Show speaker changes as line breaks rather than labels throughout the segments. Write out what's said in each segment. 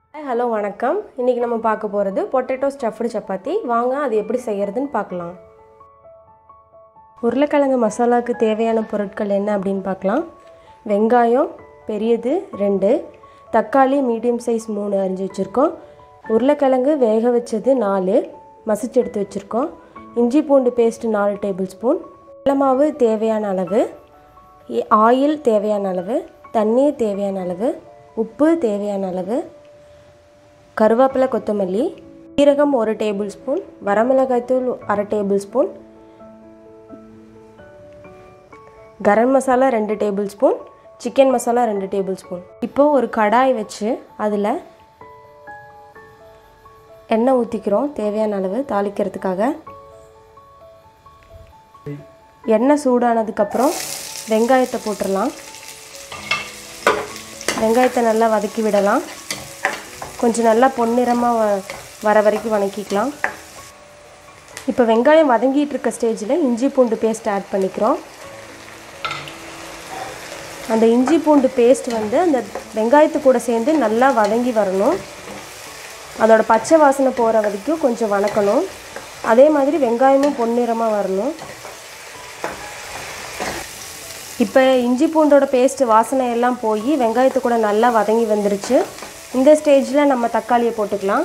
hi hello வணக்கம் இன்றைக்கி நம்ம பார்க்க போகிறது பொட்டேட்டோ ஸ்டஃப்டு சப்பாத்தி வாங்க அது எப்படி செய்கிறதுன்னு பார்க்கலாம் உருளைக்கிழங்கு மசாலாவுக்கு தேவையான பொருட்கள் என்ன அப்படின்னு பார்க்கலாம் வெங்காயம் பெரியது ரெண்டு தக்காளி மீடியம் சைஸ் மூணு அரிஞ்சு வச்சுருக்கோம் உருளைக்கிழங்கு வேக வச்சது நாலு மசிச்சு எடுத்து வச்சுருக்கோம் இஞ்சி பூண்டு பேஸ்ட்டு நாலு டேபிள் ஸ்பூன் மாவு தேவையான அளவு இ- ஆயில் தேவையான அளவு தண்ணீர் தேவையான அளவு உப்பு தேவையான அளவு கருவேப்பிலை கொத்தமல்லி சீரகம் ஒரு டேபிள் ஸ்பூன் வரமிளகாய்த்தூள் அரை டேபிள் ஸ்பூன் கரம் மசாலா ரெண்டு டேபிள் ஸ்பூன் சிக்கன் மசாலா ரெண்டு டேபிள் ஸ்பூன் இப்போது ஒரு கடாய் வச்சு அதில் எண்ணெய் ஊற்றிக்கிறோம் தேவையான அளவு தாளிக்கிறதுக்காக எண்ணெய் சூடானதுக்கப்புறம் வெங்காயத்தை போட்டுடலாம் வெங்காயத்தை நல்லா வதக்கி விடலாம் கொஞ்சம் நல்லா பொன்னிறமாக வ வர வரைக்கும் வதக்கிக்கலாம் இப்போ வெங்காயம் வதங்கிட்டு இருக்க ஸ்டேஜில் இஞ்சி பூண்டு பேஸ்ட் ஆட் பண்ணிக்கிறோம் அந்த இஞ்சி பூண்டு பேஸ்ட் வந்து அந்த வெங்காயத்து கூட சேர்ந்து நல்லா வதங்கி வரணும் அதோட பச்சை வாசனை போகிற வரைக்கும் கொஞ்சம் வதக்கணும் அதே மாதிரி வெங்காயமும் பொன்னிறமாக வரணும் இப்போ இஞ்சி பூண்டோட பேஸ்ட் வாசனை எல்லாம் போய் வெங்காயத்து கூட நல்லா வதங்கி வந்துருச்சு இந்த ஸ்டேஜில் நம்ம தக்காளியை போட்டுக்கலாம்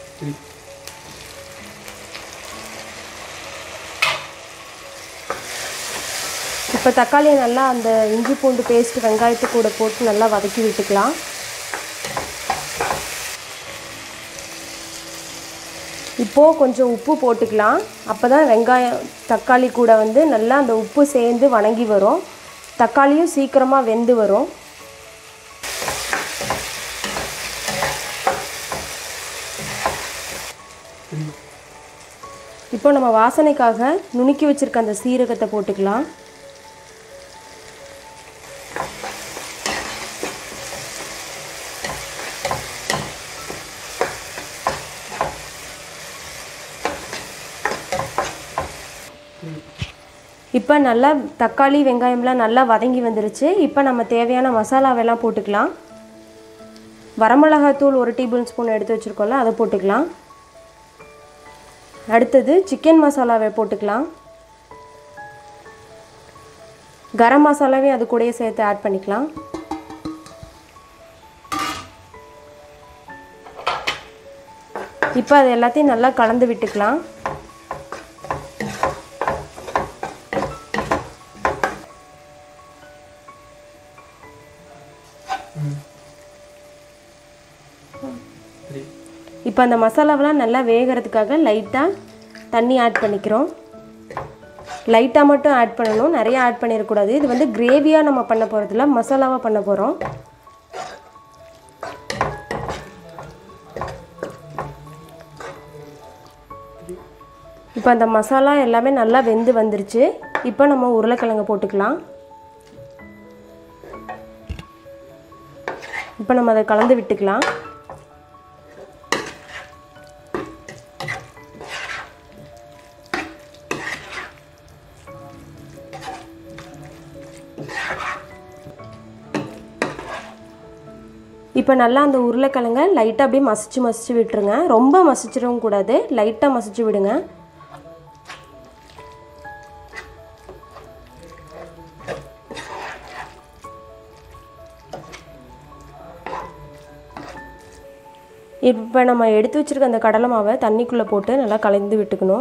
இப்போ தக்காளியை நல்லா அந்த இஞ்சி பூண்டு பேஸ்ட் வெங்காயத்து கூட போட்டு நல்லா வதக்கி விட்டுக்கலாம் இப்போது கொஞ்சம் உப்பு போட்டுக்கலாம் அப்போ தான் வெங்காயம் தக்காளி கூட வந்து நல்லா அந்த உப்பு சேர்ந்து வணங்கி வரும் தக்காளியும் சீக்கிரமாக வெந்து வரும் இப்போ நம்ம வாசனைக்காக நுணுக்கி வச்சிருக்க அந்த சீரகத்தை போட்டுக்கலாம் இப்போ நல்லா தக்காளி வெங்காயம்லாம் நல்லா வதங்கி வந்துருச்சு இப்போ நம்ம தேவையான மசாலாவெல்லாம் போட்டுக்கலாம் வரமிளகாத்தூள் ஒரு டேபிள் ஸ்பூன் எடுத்து வச்சுருக்கோம்ல அதை போட்டுக்கலாம் அடுத்தது சிக்கன் மசாலாவை போட்டுக்கலாம் கரம் மசாலாவையும் அது கூடயே சேர்த்து ஆட் பண்ணிக்கலாம் இப்போ அது எல்லாத்தையும் நல்லா கலந்து விட்டுக்கலாம் இப்போ அந்த மசாலாவெல்லாம் நல்லா வேகிறதுக்காக லைட்டாக தண்ணி ஆட் பண்ணிக்கிறோம் லைட்டாக மட்டும் ஆட் பண்ணணும் நிறைய ஆட் பண்ணிடக்கூடாது இது வந்து கிரேவியாக நம்ம பண்ண போகிறதில்ல மசாலாவாக பண்ண போகிறோம் இப்போ அந்த மசாலா எல்லாமே நல்லா வெந்து வந்துருச்சு இப்போ நம்ம உருளைக்கிழங்கு போட்டுக்கலாம் இப்போ நம்ம அதை கலந்து விட்டுக்கலாம் இப்போ நல்லா அந்த உருளைக்கிழங்க லைட்டாக அப்படியே மசிச்சு மசிச்சு விட்டுருங்க ரொம்ப மசிச்சிடவும் கூடாது லைட்டாக மசிச்சு விடுங்க இப்போ நம்ம எடுத்து வச்சிருக்க அந்த கடலை மாவை தண்ணிக்குள்ளே போட்டு நல்லா கலந்து விட்டுக்கணும்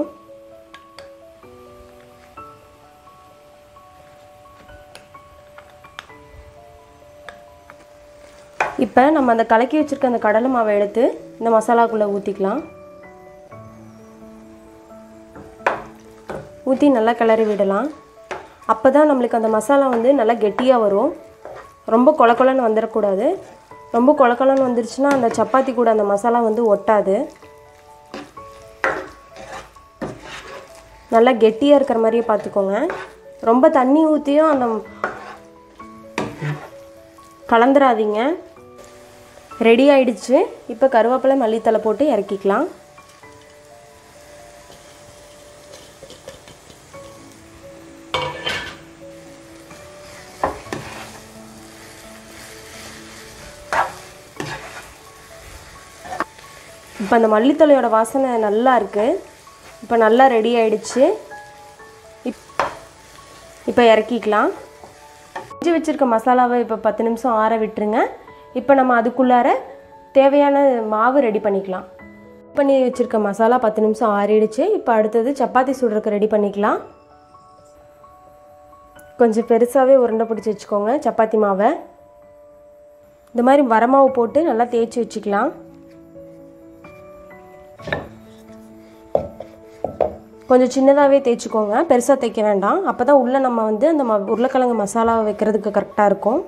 இப்போ நம்ம அந்த கலக்கி வச்சிருக்க அந்த கடலை மாவை எடுத்து இந்த மசாலாக்குள்ளே ஊற்றிக்கலாம் ஊற்றி நல்லா கிளறி விடலாம் அப்போ தான் நம்மளுக்கு அந்த மசாலா வந்து நல்லா கெட்டியாக வரும் ரொம்ப கொல கொலன்னு வந்துடக்கூடாது ரொம்ப கொல கொலன்னு வந்துருச்சுன்னா அந்த சப்பாத்தி கூட அந்த மசாலா வந்து ஒட்டாது நல்லா கெட்டியாக இருக்கிற மாதிரியே பார்த்துக்கோங்க ரொம்ப தண்ணி ஊற்றியும் அந்த கலந்துராதீங்க ரெடி ஆயிடுச்சு இப்போ கருவேப்பிலை மல்லித்தலை போட்டு இறக்கிக்கலாம் இப்போ அந்த மல்லித்தலையோட வாசனை நல்லா இருக்குது இப்போ நல்லா ரெடி ஆயிடுச்சு இப் இப்போ இறக்கிக்கலாம் செஞ்சு வச்சுருக்க மசாலாவை இப்போ பத்து நிமிஷம் ஆற விட்டுருங்க இப்போ நம்ம அதுக்குள்ளார தேவையான மாவு ரெடி பண்ணிக்கலாம் பண்ணி வச்சுருக்க மசாலா பத்து நிமிஷம் ஆறிடுச்சு இப்போ அடுத்தது சப்பாத்தி சுடுறதுக்கு ரெடி பண்ணிக்கலாம் கொஞ்சம் பெருசாகவே உருண்டை பிடிச்சி வச்சுக்கோங்க சப்பாத்தி மாவை இந்த மாதிரி வரமாவு போட்டு நல்லா தேய்ச்சி வச்சுக்கலாம் கொஞ்சம் சின்னதாகவே தேய்ச்சிக்கோங்க பெருசாக தைக்க வேண்டாம் அப்போ தான் உள்ளே நம்ம வந்து அந்த ம உருளைக்கிழங்கு மசாலாவை வைக்கிறதுக்கு கரெக்டாக இருக்கும்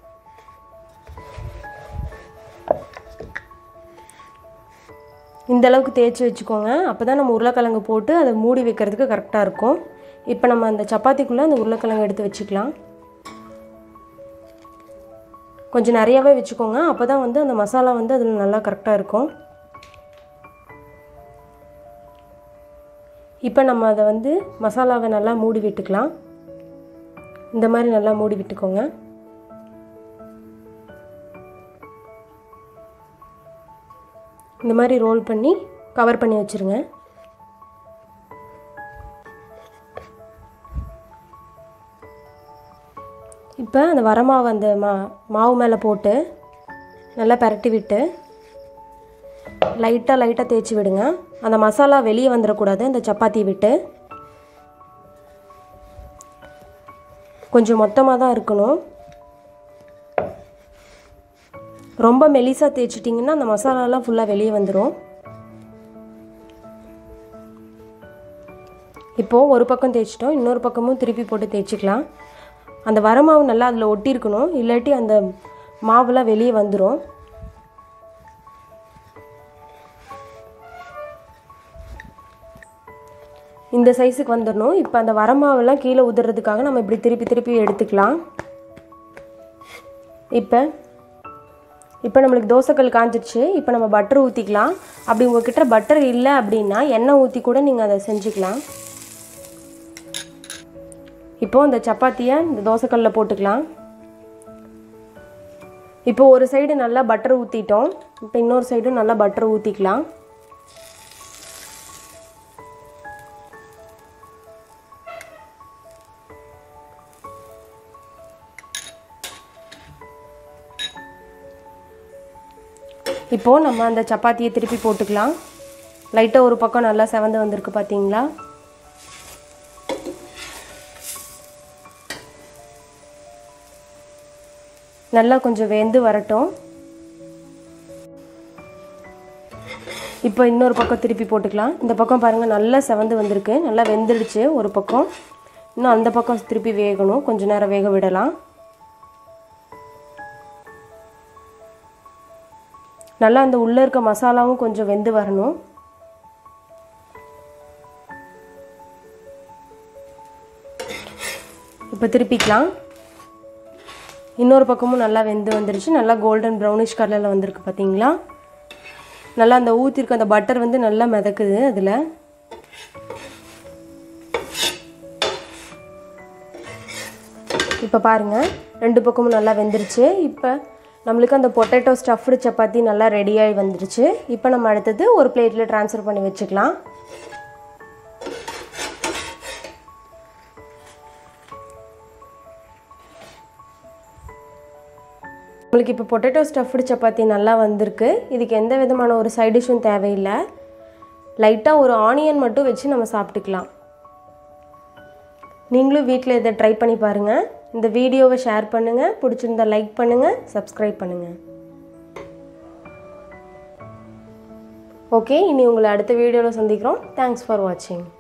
இந்த அளவுக்கு தேய்ச்சி வச்சுக்கோங்க அப்போ தான் நம்ம உருளைக்கிழங்கு போட்டு அதை மூடி வைக்கிறதுக்கு கரெக்டாக இருக்கும் இப்போ நம்ம அந்த சப்பாத்திக்குள்ளே அந்த உருளைக்கிழங்கு எடுத்து வச்சுக்கலாம் கொஞ்சம் நிறையாவே வச்சுக்கோங்க அப்போ தான் வந்து அந்த மசாலா வந்து அதில் நல்லா கரெக்டாக இருக்கும் இப்போ நம்ம அதை வந்து மசாலாவை நல்லா மூடி விட்டுக்கலாம் இந்த மாதிரி நல்லா மூடி விட்டுக்கோங்க இந்த மாதிரி ரோல் பண்ணி கவர் பண்ணி வச்சுருங்க இப்போ அந்த வரமாவு அந்த மா மாவு மேலே போட்டு நல்லா பரட்டி விட்டு லைட்டாக லைட்டாக தேய்ச்சி விடுங்க அந்த மசாலா வெளியே வந்துடக்கூடாது அந்த சப்பாத்தி விட்டு கொஞ்சம் மொத்தமாக தான் இருக்கணும் ரொம்ப மெலிசாக தேய்ச்சிட்டிங்கன்னா அந்த மசாலாலாம் ஃபுல்லாக வெளியே வந்துடும் இப்போது ஒரு பக்கம் தேய்ச்சிட்டோம் இன்னொரு பக்கமும் திருப்பி போட்டு தேய்ச்சிக்கலாம் அந்த வரமாவு நல்லா அதில் ஒட்டியிருக்கணும் இல்லாட்டி அந்த மாவுலாம் வெளியே வந்துடும் இந்த சைஸுக்கு வந்துடணும் இப்போ அந்த வரமாவெல்லாம் கீழே உதுறதுக்காக நம்ம இப்படி திருப்பி திருப்பி எடுத்துக்கலாம் இப்போ இப்போ நம்மளுக்கு தோசைக்கல் காஞ்சிடுச்சு இப்போ நம்ம பட்டர் ஊற்றிக்கலாம் அப்படி உங்ககிட்ட பட்டர் இல்லை அப்படின்னா எண்ணெய் ஊற்றி கூட நீங்கள் அதை செஞ்சுக்கலாம் இப்போது அந்த சப்பாத்தியை இந்த தோசைக்கல்லில் போட்டுக்கலாம் இப்போ ஒரு சைடு நல்லா பட்டர் ஊற்றிட்டோம் இப்போ இன்னொரு சைடும் நல்லா பட்டர் ஊற்றிக்கலாம் இப்போது நம்ம அந்த சப்பாத்தியை திருப்பி போட்டுக்கலாம் லைட்டாக ஒரு பக்கம் நல்லா செவந்து வந்திருக்கு பார்த்தீங்களா நல்லா கொஞ்சம் வெந்து வரட்டும் இப்போ இன்னொரு பக்கம் திருப்பி போட்டுக்கலாம் இந்த பக்கம் பாருங்கள் நல்லா செவந்து வந்திருக்கு நல்லா வெந்துடுச்சு ஒரு பக்கம் இன்னும் அந்த பக்கம் திருப்பி வேகணும் கொஞ்ச நேரம் வேக விடலாம் நல்லா அந்த உள்ளே இருக்க மசாலாவும் கொஞ்சம் வெந்து வரணும் இப்போ திருப்பிக்கலாம் இன்னொரு பக்கமும் நல்லா வெந்து வந்துருச்சு நல்லா கோல்டன் ப்ரௌனிஷ் கலரில் வந்திருக்கு பார்த்தீங்களா நல்லா அந்த ஊற்றிருக்க அந்த பட்டர் வந்து நல்லா மிதக்குது அதில் இப்போ பாருங்கள் ரெண்டு பக்கமும் நல்லா வெந்துருச்சு இப்போ நம்மளுக்கு அந்த பொட்டேட்டோ ஸ்டஃப்டு சப்பாத்தி நல்லா ரெடியாகி வந்துருச்சு இப்போ நம்ம அடுத்தது ஒரு பிளேட்டில் ட்ரான்ஸ்ஃபர் பண்ணி வச்சுக்கலாம் உங்களுக்கு இப்போ பொட்டேட்டோ ஸ்டஃப்டு சப்பாத்தி நல்லா வந்திருக்கு இதுக்கு எந்த விதமான ஒரு சைட் டிஷ்ஷும் தேவையில்லை லைட்டாக ஒரு ஆனியன் மட்டும் வச்சு நம்ம சாப்பிட்டுக்கலாம் நீங்களும் வீட்டில் இதை ட்ரை பண்ணி பாருங்கள் இந்த வீடியோவை ஷேர் பண்ணுங்கள் பிடிச்சிருந்தா லைக் பண்ணுங்கள் சப்ஸ்கிரைப் பண்ணுங்கள் ஓகே இனி உங்களை அடுத்த வீடியோவில் சந்திக்கிறோம் தேங்க்ஸ் ஃபார் வாட்சிங்